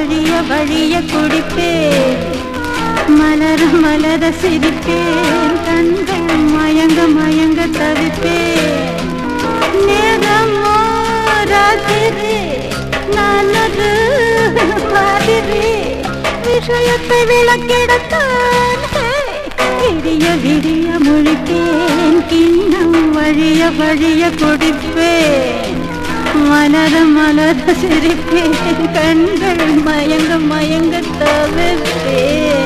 வழிய வழிய குடிப்பேன் மலர மலர சிரிப்பேன் கண்கள் மயங்க மயங்க தவிப்பேன் நேரமோ ராத்திரி நானது மாதிரி விஷயத்தை விளக்கிடத்தான் விடிய விடிய முழிப்பேன் கிண்ணம் வழிய வழிய குடிப்பேன் மலர மலர சிரிப்பேன் கண்கள் மயங்க மயங்க தவிர்ப்பேன்